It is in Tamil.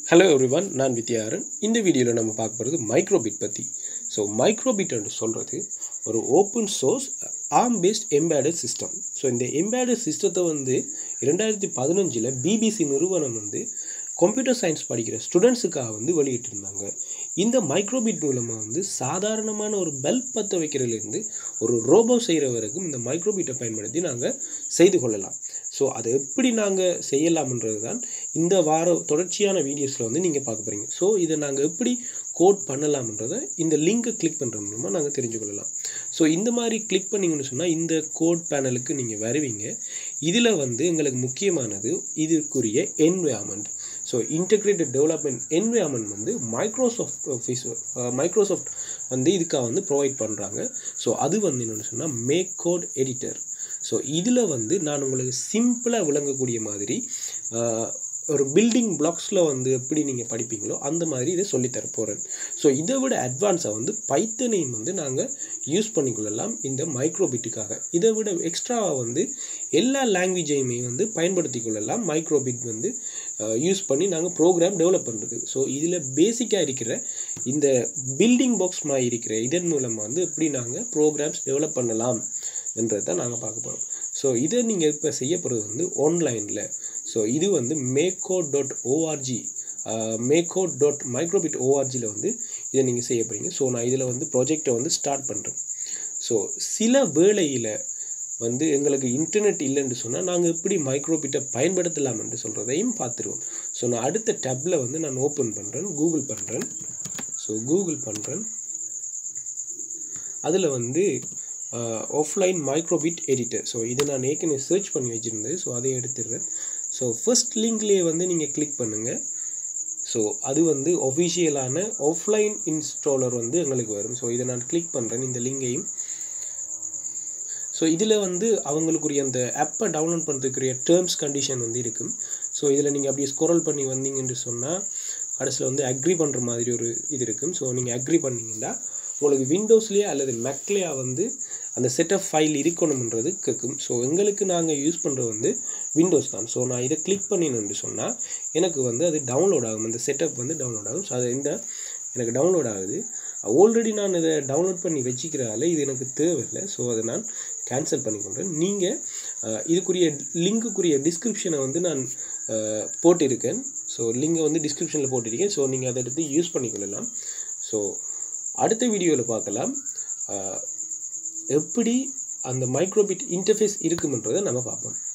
ஹலோ எவ்ரிவன் நான் வித்யாரன் இந்த வீடியோவில் நம்ம பார்க்க போகிறது மைக்ரோபிட் பற்றி ஸோ மைக்ரோபிட்னு சொல்கிறது ஒரு open source ARM based embedded system so இந்த எம்பேடட் சிஸ்டத்தை வந்து இரண்டாயிரத்தி பதினஞ்சில் பிபிசி நிறுவனம் வந்து கம்ப்யூட்டர் சயின்ஸ் படிக்கிற ஸ்டூடெண்ட்ஸுக்காக வந்து வெளியிட்டிருந்தாங்க இந்த மைக்ரோபிட் மூலமாக வந்து சாதாரணமான ஒரு பல்ப் பற்ற வைக்கிறதுலேருந்து ஒரு ரோபோ செய்கிற வரைக்கும் இந்த மைக்ரோபிட்டை பயன்படுத்தி நாங்கள் செய்து கொள்ளலாம் ஸோ அதை எப்படி நாங்கள் செய்யலாம்ன்றது தான் இந்த வார தொடர்ச்சியான வீடியோஸில் வந்து நீங்கள் பார்க்க போகிறீங்க ஸோ இதை நாங்கள் எப்படி கோட் பண்ணலாம்ன்றதை இந்த லிங்கை கிளிக் பண்ணுறது மூலமாக நாங்கள் தெரிஞ்சு கொள்ளலாம் ஸோ இந்த மாதிரி கிளிக் பண்ணிங்கன்னு சொன்னால் இந்த கோட் பேனலுக்கு நீங்கள் வருவீங்க இதில் வந்து எங்களுக்கு முக்கியமானது இதுக்குரிய environment so integrated development environment வந்து மைக்ரோசாஃப்ட் ஆஃபீஸ் மைக்ரோசாஃப்ட் வந்து இதுக்காக வந்து ப்ரொவைட் பண்ணுறாங்க ஸோ அது வந்து என்னென்னு சொன்னால் மேக் கோட் எடிட்டர் ஸோ இதில் வந்து நான் உங்களுக்கு சிம்பிளாக விளங்கக்கூடிய மாதிரி ஒரு பில்டிங் பிளாக்ஸில் வந்து எப்படி நீங்கள் படிப்பீங்களோ அந்த மாதிரி இதை சொல்லித்தர போகிறேன் ஸோ இதை விட அட்வான்ஸாக வந்து பைத்தனையும் வந்து நாங்கள் யூஸ் பண்ணிக்கொள்ளலாம் இந்த மைக்ரோபிட்டுக்காக இதை விட எக்ஸ்ட்ராவாக வந்து எல்லா லாங்குவேஜையுமே வந்து பயன்படுத்தி கொள்ளலாம் மைக்ரோபிட் வந்து யூஸ் பண்ணி நாங்கள் ப்ரோக்ராம் டெவலப் பண்ணுறது ஸோ இதில் பேசிக்காக இருக்கிற இந்த பில்டிங் பாக்ஸ் மாதிரி இருக்கிற இதன் மூலமாக வந்து எப்படி நாங்கள் ப்ரோக்ராம்ஸ் டெவலப் பண்ணலாம் என்றதை தான் நாங்கள் பார்க்க போகிறோம் ஸோ இதை நீங்கள் இப்போ செய்ய போகிறது வந்து ஆன்லைனில் ஸோ இது வந்து makecode dot O R G makecode dot microbit ஓஆர்ஜியில் வந்து இதை நீங்கள் செய்ய போகிறீங்க ஸோ நான் இதில் வந்து ப்ராஜெக்டை வந்து ஸ்டார்ட் பண்ணுறேன் ஸோ சில வேளையில் வந்து எங்களுக்கு இன்டர்நெட் இல்லைன்னு சொன்னால் நாங்கள் எப்படி மைக்ரோபிட்டை பயன்படுத்தலாம் என்று சொல்கிறதையும் பார்த்துருவோம் ஸோ நான் அடுத்த டேப்பில் வந்து நான் ஓப்பன் பண்ணுறேன் கூகுள் பண்ணுறேன் ஸோ கூகுள் பண்ணுறேன் அதில் வந்து ஆஃப்லைன் மைக்ரோபிட் எடிட்டர் ஸோ இதை நான் ஏற்கனவே சர்ச் பண்ணி வச்சுருந்தேன் ஸோ அதை எடுத்துடுறேன் ஸோ ஃபர்ஸ்ட் லிங்க்லேயே வந்து நீங்கள் கிளிக் பண்ணுங்கள் ஸோ அது வந்து ஒஃபிஷியலான ஆஃப்லைன் இன்ஸ்டாலர் வந்து எங்களுக்கு வரும் ஸோ இதை நான் கிளிக் பண்ணுறேன் இந்த லிங்கையும் ஸோ இதில் வந்து அவங்களுக்குரிய அந்த ஆப்பை டவுன்லோட் பண்ணுறதுக்குரிய டேர்ம்ஸ் கண்டிஷன் வந்து இருக்கும் ஸோ இதில் நீங்கள் அப்படியே ஸ்கோரல் பண்ணி வந்தீங்கன்னு சொன்னால் கடைசியில் வந்து அக்ரி பண்ணுற மாதிரி ஒரு இது இருக்கும் ஸோ நீங்கள் அக்ரி பண்ணிங்கன்னா உங்களுக்கு விண்டோஸ்லேயே அல்லது மேக்லேயே வந்து அந்த செட்டப் ஃபைல் இருக்கணுன்றது கேட்கும் ஸோ எங்களுக்கு நாங்கள் யூஸ் பண்ணுறது வந்து விண்டோஸ் தான் ஸோ நான் இதை கிளிக் பண்ணினு சொன்னால் எனக்கு வந்து அது டவுன்லோட் ஆகும் அந்த செட்டப் வந்து டவுன்லோட் ஆகும் ஸோ அது இந்த எனக்கு டவுன்லோட் ஆகுது ஆல்ரெடி நான் இதை டவுன்லோட் பண்ணி வச்சுக்கிறதால இது எனக்கு தேவையில்லை ஸோ அதை நான் கேன்சல் பண்ணிக்கொண்டேன் நீங்கள் இதுக்குரிய லிங்க்குரிய டிஸ்கிரிப்ஷனை வந்து நான் போட்டிருக்கேன் ஸோ லிங்கை வந்து டிஸ்கிரிப்ஷனில் போட்டிருக்கேன் ஸோ நீங்கள் அதை எடுத்து யூஸ் பண்ணிக்கொள்ளலாம் ஸோ அடுத்த வீடியோவில் பார்க்கலாம் எப்படி அந்த மைக்ரோபிட் இன்டர்ஃபேஸ் இருக்குமன்றதை நம்ம பார்ப்போம்